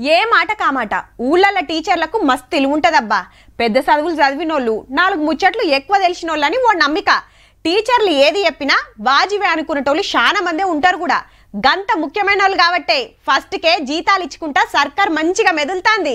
ఏ మాట కామాట ఊళ్ళల్ల టీచర్లకు మస్తు తెలివి ఉంటదబ్బా పెద్ద చదువులు చదివినోళ్ళు నాలుగు ముచ్చట్లు ఎక్కువ తెలిసినోళ్ళని ఓ నమ్మిక టీచర్లు ఏది చెప్పినా వాజివే అనుకునేటోళ్ళు చాలా మందే ఉంటారు కూడా గంత ముఖ్యమైన వాళ్ళు కాబట్టే ఫస్ట్కే జీతాలు ఇచ్చుకుంటా సర్కార్ మంచిగా మెదులుతాంది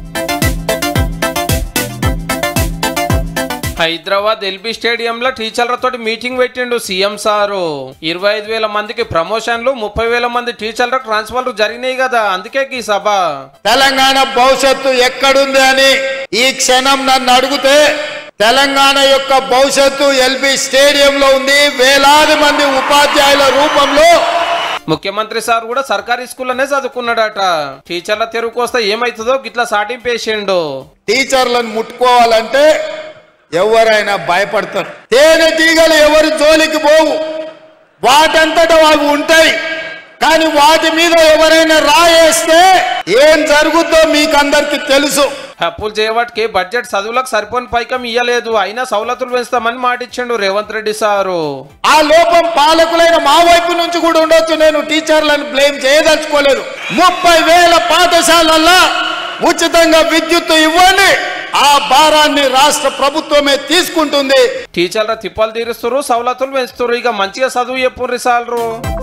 హైదరాబాద్ ఎల్బీ స్టేడియంలో టీచర్లతో మీటింగ్ పెట్టిండు సీఎం సారు ఇరవై ఐదు వేల మందికి ప్రమోషన్లు ముప్పై వేల మంది టీచర్లకు ట్రాన్స్ఫర్లు జరిగినాయి కదా అందుకే ఈ సభ తెలంగాణ భవిష్యత్తు ఎక్కడుంది అని ఈ క్షణం నన్ను అడిగితే తెలంగాణ యొక్క భవిష్యత్తు ఎల్బి స్టేడియంలో ఉంది వేలాది మంది ఉపాధ్యాయుల రూపంలో ముఖ్యమంత్రి సార్ కూడా సర్కారీ స్కూల్లోనే చదువుకున్నాడట టీచర్ల తెరువుకు వస్తే ఏమైతుందో గిట్లా సాటింపేసిండు టీచర్లను ముట్టుకోవాలంటే ఎవరైనా భయపడతారు తేనె తీగలు ఎవరి జోలికి పోవు వాటంతటా అవి ఉంటాయి కానీ వాటి మీద ఎవరైనా రాయేస్తే ఏం జరుగుద్దో మీకు అందరికి తెలుసు అప్పులు చేయవాటికి బడ్జెట్ చదువులకు సరిపోని పైకం ఇయ్యలేదు అయినా సవలతులు పెంచుతామని మాటిచ్చిండు రేవంత్ రెడ్డి సారు ఆ లోపం పాలకులైన మా వైపు నుంచి కూడా ఉండొచ్చు నేను టీచర్లను బ్లేమ్ చేయదలుచుకోలేదు ముప్పై వేల పాఠశాలల్లో ఉచితంగా విద్యుత్ ఇవ్వండి ఆ భారాన్ని రాష్ట్ర ప్రభుత్వమే తీసుకుంటుంది టీచర్ల తిప్పలు తీరుస్తారు సవలతులు పెంచుతారు ఇక మంచిగా చదువు చెప్పుర్రి సాలరు